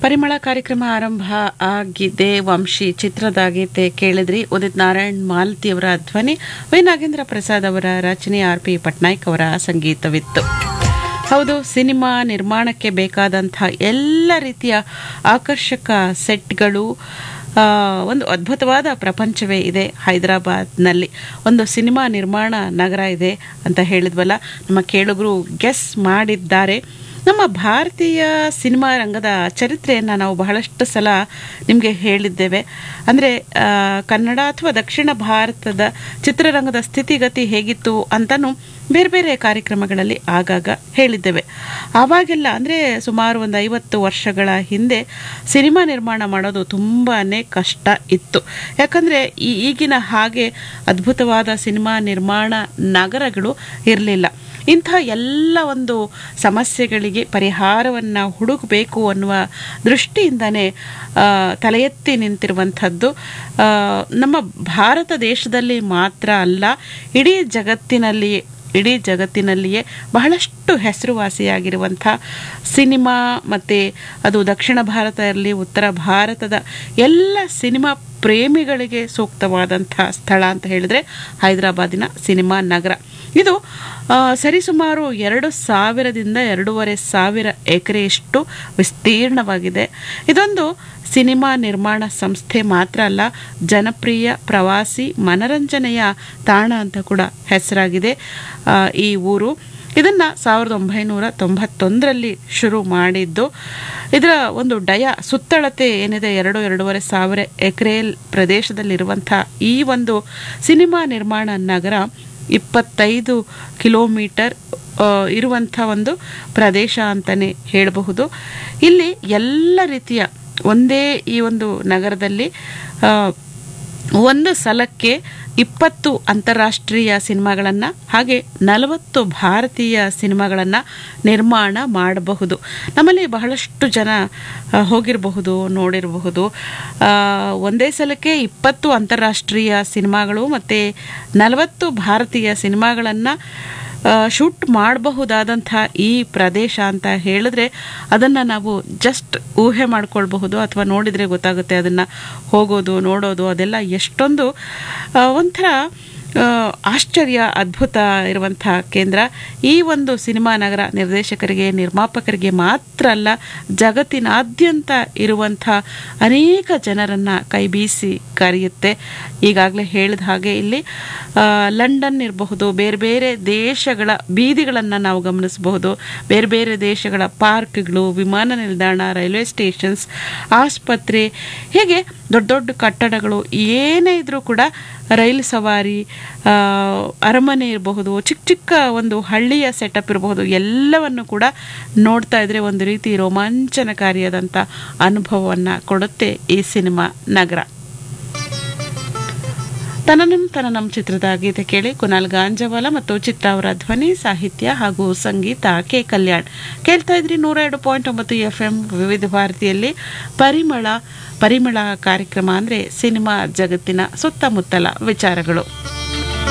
ಪರಿಮಳ ಕಾರ್ಯಕ್ರಮ ಆರಂಭ ಆಗಿದೆ ವಂಶಿ ಚಿತ್ರದ ಗೀತೆ ಕೇಳಿದ್ರಿ ಉದಿತ್ ನಾರಾಯಣ್ ಮಾಲತಿಯವರ ಧ್ವನಿ ವೈ ನಾಗೇಂದ್ರ ಪ್ರಸಾದ್ ಅವರ ರಚನೆ ಆರ್ ಪಿ ಪಟ್ನಾಯಕ್ ಅವರ ಸಂಗೀತವಿತ್ತು ಹೌದು ಸಿನಿಮಾ ನಿರ್ಮಾಣಕ್ಕೆ ಬೇಕಾದಂತಹ ಎಲ್ಲ ರೀತಿಯ ಆಕರ್ಷಕ ಸೆಟ್ಗಳು ಆ, ಒಂದು ಅದ್ಭುತವಾದ ಪ್ರಪಂಚವೇ ಇದೆ ಹೈದರಾಬಾದ್ನಲ್ಲಿ ಒಂದು ಸಿನಿಮಾ ನಿರ್ಮಾಣ ನಗರ ಇದೆ ಅಂತ ಹೇಳಿದ್ವಲ್ಲ ನಮ್ಮ ಕೇಳುಗರು ಗೆಸ್ ಮಾಡಿದ್ದಾರೆ ನಮ್ಮ ಭಾರತೀಯ ಸಿನಿಮಾ ರಂಗದ ಚರಿತ್ರೆಯನ್ನು ನಾವು ಬಹಳಷ್ಟು ಸಲ ನಿಮಗೆ ಹೇಳಿದ್ದೇವೆ ಅಂದರೆ ಕನ್ನಡ ಅಥವಾ ದಕ್ಷಿಣ ಭಾರತದ ಚಿತ್ರರಂಗದ ಸ್ಥಿತಿಗತಿ ಹೇಗಿತ್ತು ಅಂತಲೂ ಬೇರೆ ಬೇರೆ ಕಾರ್ಯಕ್ರಮಗಳಲ್ಲಿ ಆಗಾಗ ಹೇಳಿದ್ದೇವೆ ಆವಾಗೆಲ್ಲ ಅಂದರೆ ಸುಮಾರು ಒಂದು ಐವತ್ತು ವರ್ಷಗಳ ಹಿಂದೆ ಸಿನಿಮಾ ನಿರ್ಮಾಣ ಮಾಡೋದು ತುಂಬಾ ಕಷ್ಟ ಇತ್ತು ಯಾಕಂದರೆ ಈ ಈಗಿನ ಹಾಗೆ ಅದ್ಭುತವಾದ ಸಿನಿಮಾ ನಿರ್ಮಾಣ ನಗರಗಳು ಇರಲಿಲ್ಲ ಇಂಥ ಎಲ್ಲ ಒಂದು ಸಮಸ್ಯೆಗಳಿಗೆ ಪರಿಹಾರವನ್ನು ಹುಡುಕಬೇಕು ಅನ್ನುವ ದೃಷ್ಟಿಯಿಂದನೇ ಆ, ತಲೆ ಎತ್ತಿ ನಿಂತಿರುವಂಥದ್ದು ಆ, ನಮ್ಮ ಭಾರತ ದೇಶದಲ್ಲಿ ಮಾತ್ರ ಅಲ್ಲ ಇಡೀ ಜಗತ್ತಿನಲ್ಲಿ ಇಡೀ ಜಗತ್ತಿನಲ್ಲಿಯೇ ಬಹಳಷ್ಟು ಹೆಸರುವಾಸಿಯಾಗಿರುವಂಥ ಸಿನಿಮಾ ಮತ್ತು ಅದು ದಕ್ಷಿಣ ಭಾರತ ಇರಲಿ ಉತ್ತರ ಭಾರತದ ಎಲ್ಲ ಸಿನಿಮಾ ಪ್ರೇಮಿಗಳಿಗೆ ಸೂಕ್ತವಾದಂಥ ಸ್ಥಳ ಅಂತ ಹೇಳಿದ್ರೆ ಹೈದರಾಬಾದಿನ ಸಿನಿಮಾ ನಗರ ಇದು ಆ, ಸರಿಸುಮಾರು ಎರಡು ಸಾವಿರದಿಂದ ಎರಡೂವರೆ ಸಾವಿರ ಎಕರೆಯಷ್ಟು ವಿಸ್ತೀರ್ಣವಾಗಿದೆ ಇದೊಂದು ಸಿನಿಮಾ ನಿರ್ಮಾಣ ಸಂಸ್ಥೆ ಮಾತ್ರ ಅಲ್ಲ ಜನಪ್ರಿಯ ಪ್ರವಾಸಿ ಮನರಂಜನೆಯ ತಾಣ ಅಂತ ಕೂಡ ಹೆಸರಾಗಿದೆ ಆ, ಈ ಊರು ಇದನ್ನು ಸಾವಿರದ ಒಂಬೈನೂರ ತೊಂಬತ್ತೊಂದರಲ್ಲಿ ಶುರು ಮಾಡಿದ್ದು ಇದರ ಒಂದು ಡಯ ಸುತ್ತಳತೆ ಏನಿದೆ ಎರಡು ಎರಡೂವರೆ ಸಾವಿರ ಎಕರೆ ಪ್ರದೇಶದಲ್ಲಿರುವಂಥ ಈ ಒಂದು ಸಿನಿಮಾ ನಿರ್ಮಾಣ ನಗರ ಇಪ್ಪತ್ತೈದು ಕಿಲೋಮೀಟರ್ ಆ, ಇರುವಂಥ ಒಂದು ಪ್ರದೇಶ ಅಂತಲೇ ಹೇಳಬಹುದು ಇಲ್ಲಿ ಎಲ್ಲ ರೀತಿಯ ಒಂದೇ ಈ ಒಂದು ನಗರದಲ್ಲಿ ಆ, ಒಂದು ಸಲಕ್ಕೆ ಇಪ್ಪತ್ತು ಅಂತಾರಾಷ್ಟ್ರೀಯ ಸಿನಿಮಾಗಳನ್ನು ಹಾಗೆ ನಲವತ್ತು ಭಾರತೀಯ ಸಿನಿಮಾಗಳನ್ನು ನಿರ್ಮಾಣ ಮಾಡಬಹುದು ನಮ್ಮಲ್ಲಿ ಬಹಳಷ್ಟು ಜನ ಆ, ಹೋಗಿರಬಹುದು ನೋಡಿರಬಹುದು ಆ, ಒಂದೇ ಸಲಕ್ಕೆ ಇಪ್ಪತ್ತು ಅಂತಾರಾಷ್ಟ್ರೀಯ ಸಿನಿಮಾಗಳು ಮತ್ತು ನಲವತ್ತು ಭಾರತೀಯ ಸಿನಿಮಾಗಳನ್ನು ಶೂಟ್ ಮಾಡಬಹುದಾದಂಥ ಈ ಪ್ರದೇಶ ಅಂತ ಹೇಳಿದ್ರೆ ಅದನ್ನು ನಾವು ಜಸ್ಟ್ ಊಹೆ ಮಾಡ್ಕೊಳ್ಬಹುದು ಅಥವಾ ನೋಡಿದರೆ ಗೊತ್ತಾಗುತ್ತೆ ಅದನ್ನು ಹೋಗೋದು ನೋಡೋದು ಅದೆಲ್ಲ ಎಷ್ಟೊಂದು ಆ, ಒಂಥರ ಆ, ಆಶ್ಚರ್ಯ ಅದ್ಭುತ ಇರುವಂಥ ಕೇಂದ್ರ ಈ ಒಂದು ಸಿನಿಮಾ ನಗರ ನಿರ್ದೇಶಕರಿಗೆ ನಿರ್ಮಾಪಕರಿಗೆ ಮಾತ್ರ ಅಲ್ಲ ಜಗತ್ತಿನಾದ್ಯಂತ ಇರುವಂಥ ಅನೇಕ ಜನರನ್ನು ಕೈ ಬೀಸಿ ಕರೆಯುತ್ತೆ ಈಗಾಗಲೇ ಹೇಳಿದ ಹಾಗೆ ಇಲ್ಲಿ ಆ, ಲಂಡನ್ ಇರಬಹುದು ಬೇರೆ ಬೇರೆ ದೇಶಗಳ ಬೀದಿಗಳನ್ನು ನಾವು ಗಮನಿಸಬಹುದು ಬೇರೆ ಬೇರೆ ದೇಶಗಳ ಪಾರ್ಕ್ಗಳು ವಿಮಾನ ನಿಲ್ದಾಣ ರೈಲ್ವೆ ಸ್ಟೇಷನ್ಸ್ ಆಸ್ಪತ್ರೆ ಹೀಗೆ ದೊಡ್ಡ ದೊಡ್ಡ ಕಟ್ಟಡಗಳು ಏನೇ ಇದ್ರೂ ಕೂಡ ರೈಲು ಸವಾರಿ ಆ, ಅರಮನೆ ಇರಬಹುದು ಚಿಕ್ಕ ಚಿಕ್ಕ ಒಂದು ಹಳ್ಳಿಯ ಸೆಟಪ್ ಇರಬಹುದು ಎಲ್ಲವನ್ನು ಕೂಡ ನೋಡ್ತಾ ಇದ್ರೆ ಒಂದು ರೀತಿ ರೋಮಾಂಚನಕಾರಿಯಾದಂಥ ಅನುಭವವನ್ನು ಕೊಡುತ್ತೆ ಈ ಸಿನಿಮಾ ನಗರ ತನನಂ ತನನಂ ಚಿತ್ರದ ಗೀತೆ ಕೇಳಿ ಕುನಾಲ್ ಗಾಂಜವಾಲ ಮತ್ತು ಚಿತ್ರ ಅವರ ಧ್ವನಿ ಸಾಹಿತ್ಯ ಹಾಗೂ ಸಂಗೀತ ಕೆ ಕಲ್ಯಾಣ್ ಕೇಳ್ತಾ ಇದ್ರಿ ನೂರ ಎರಡು ಪಾಯಿಂಟ್ ಒಂಬತ್ತು ಎಫ್ ಎಂ ವಿವಿಧ ಭಾರತಿಯಲ್ಲಿ ಪರಿಮಳ ಪರಿಮಳ ಕಾರ್ಯಕ್ರಮ ಅಂದರೆ ಸಿನಿಮಾ ಜಗತ್ತಿನ ಸುತ್ತಮುತ್ತಲ ವಿಚಾರಗಳು